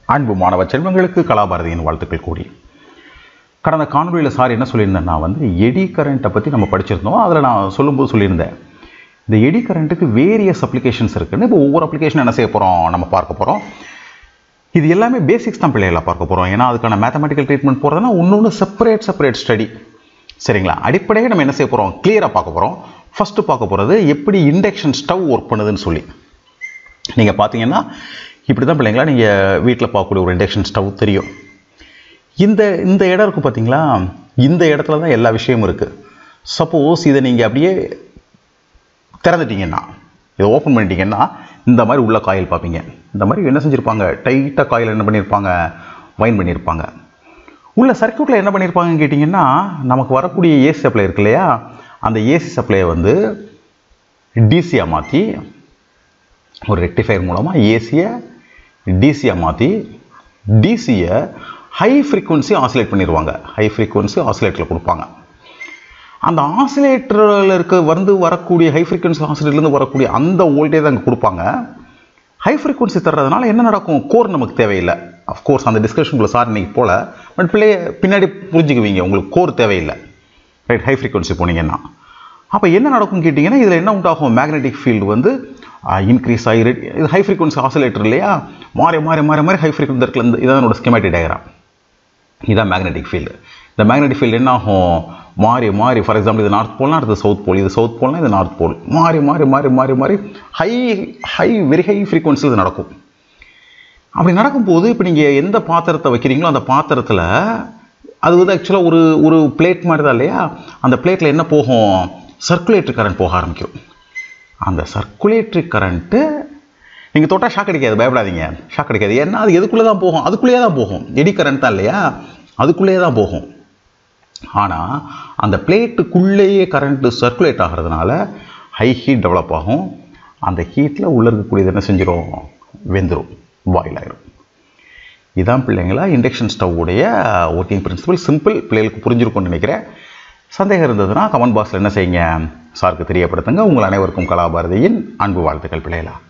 அன்பு மாணவ செல்வங்களுக்கு கலாபாரதியின் வாழ்த்துக்கள் கூடி கடந்த காணொலியில் சார் என்ன சொல்லியிருந்தேன்னா வந்து எடி கரண்ட்டை பற்றி நம்ம படிச்சிருந்தோம் அதில் நான் சொல்லும்போது சொல்லியிருந்தேன் இந்த எடி கரண்ட்டுக்கு வேரியஸ் அப்ளிகேஷன்ஸ் இருக்குன்னு இப்போ ஒவ்வொரு அப்ளிகேஷன் என்ன செய்ய போகிறோம் நம்ம பார்க்க போகிறோம் இது எல்லாமே பேசிக்ஸ் தான் பிள்ளைகளை பார்க்க போகிறோம் ஏன்னா அதுக்கான மேத்தமெட்டிக்கல் ட்ரீட்மெண்ட் போகிறதுனா ஒன்று செப்பரேட் செப்பரேட் ஸ்டடி சரிங்களா அடிப்படையே நம்ம என்ன செய்ய போகிறோம் கிளியராக பார்க்க போகிறோம் ஃபஸ்ட்டு பார்க்க போகிறது எப்படி இண்டக்ஷன் ஸ்டவ் ஒர்க் பண்ணுதுன்னு சொல்லி நீங்கள் பார்த்தீங்கன்னா இப்படி தான் பிள்ளைங்களா நீங்கள் வீட்டில் பார்க்கக்கூடிய ஒரு இண்டக்ஷன் ஸ்டவ் தெரியும் இந்த இந்த இடம் இருக்குது பார்த்தீங்களா இந்த இடத்துல தான் எல்லா விஷயமும் இருக்குது சப்போஸ் இதை நீங்கள் அப்படியே திறந்துட்டீங்கன்னா இதை ஓப்பன் பண்ணிட்டீங்கன்னா இந்த மாதிரி உள்ள காயில் பார்ப்பீங்க இந்த மாதிரி என்ன செஞ்சுருப்பாங்க டைட்டாக காயில் என்ன பண்ணியிருப்பாங்க வைன் பண்ணியிருப்பாங்க உள்ள சர்க்கியூட்டில் என்ன பண்ணியிருப்பாங்கன்னு கேட்டிங்கன்னா நமக்கு வரக்கூடிய ஏசி சப்ளை இருக்கு இல்லையா அந்த ஏசி சப்ளையை வந்து டிசியாக மாற்றி ஒரு ரெக்டிஃபையர் மூலமாக ஏசியை டிசியாக மாற்றி டிசியை ஹை ஃப்ரீக்குவன்சி ஆசிலேட் பண்ணிடுவாங்க ஹை ஃப்ரீக்குவன்சி ஆசிலேட்டரில் கொடுப்பாங்க அந்த ஆசிலேட்டரில் இருக்க வந்து வரக்கூடிய ஹை ஃப்ரீக்குவன்சி ஆசிலேட்டர்லேருந்து வரக்கூடிய அந்த வோல்டேஜ் அங்கே கொடுப்பாங்க ஹை ஃப்ரீக்குவன்சி தர்றதுனால என்ன நடக்கும் கோர் நமக்கு தேவையில்லை அஃப்கோர்ஸ் அந்த டிஸ்கஷனுக்குள்ள சார் இன்னைக்கு போல பட் பிள்ளைய பின்னாடி புரிஞ்சுக்குவீங்க உங்களுக்கு கோர் தேவையில்லை ரைட் ஹை ஃப்ரீக்குவன்சி போனீங்கன்னா அப்போ என்ன நடக்கும் கேட்டிங்கன்னா இதில் என்ன உண்டாகும் மேக்னெட்டிக் ஃபீல்டு வந்து இன்க்ரீஸ் ஆகி இது ஹை ஃப்ரீக்குவன்சி ஆசிலேட்டர் இல்லையா மாறி மாறி மாறி மாறி ஹை ஃப்ரீக்குவன்சி இருக்கிற இந்த இதான் என்னோட ஸ்கெமேட்டிக் டயக்ராம் இதுதான் மேக்னெட்டிக் ஃபீல்டு இந்த மேக்னெட்டிக் ஃபீல்டு என்ன ஆகும் மாறி மாறி ஃபார் எக்ஸாம்பிள் இது நார்த் போல்னா அடுத்து சவுத் போல் இது சவுத் போல்னா இது நார்த் போல் மாறி மாறி மாறி மாறி மாறி ஹை ஹை வெரி ஹை ஃப்ரீக்குவன்சியில் இது நடக்கும் அப்படி நடக்கும்போது இப்போ நீங்கள் எந்த பாத்திரத்தை வைக்கிறீங்களோ அந்த பாத்திரத்தில் அது வந்து ஆக்சுவலாக ஒரு ஒரு பிளேட் மாதிரி தான் இல்லையா அந்த பிளேட்டில் என்ன போகும் சர்க்குலேட்டரி கரண்ட் போக ஆரம்பிக்கும் அந்த சர்க்குலேட்டரி கரண்ட்டு நீங்கள் தொட்டால் ஷாக் அடிக்காது பயப்படாதீங்க ஷாக் அடிக்காது ஏன்னா அது எதுக்குள்ளே தான் போகும் அதுக்குள்ளேயே தான் போகும் எடி கரண்ட் தான் இல்லையா அதுக்குள்ளேயே தான் போகும் ஆனால் அந்த பிளேட்டுக்குள்ளேயே கரண்ட்டு சர்க்குலேட் ஆகிறதுனால ஹை ஹீட் டெவலப் ஆகும் அந்த ஹீட்டில் உள்ளே இருக்கக்கூடியது என்ன செஞ்சிடும் வெந்துடும் பாயில் ஆயிரும் இதான் பிள்ளைங்களா இண்டக்ஷன் ஸ்டவ்வுடைய ஒர்க்கிங் பிரின்சிபல் சிம்பிள் பிள்ளைகளுக்கு புரிஞ்சிருக்கும்னு நினைக்கிறேன் சந்தேகம் இருந்ததுன்னா கமெண்ட் பாக்ஸில் என்ன செய்யுங்க சாருக்கு தெரியப்படுத்துங்க உங்கள் அனைவருக்கும் கலாபாரதியின் அன்பு வாழ்த்துக்கள் பிள்ளைகளா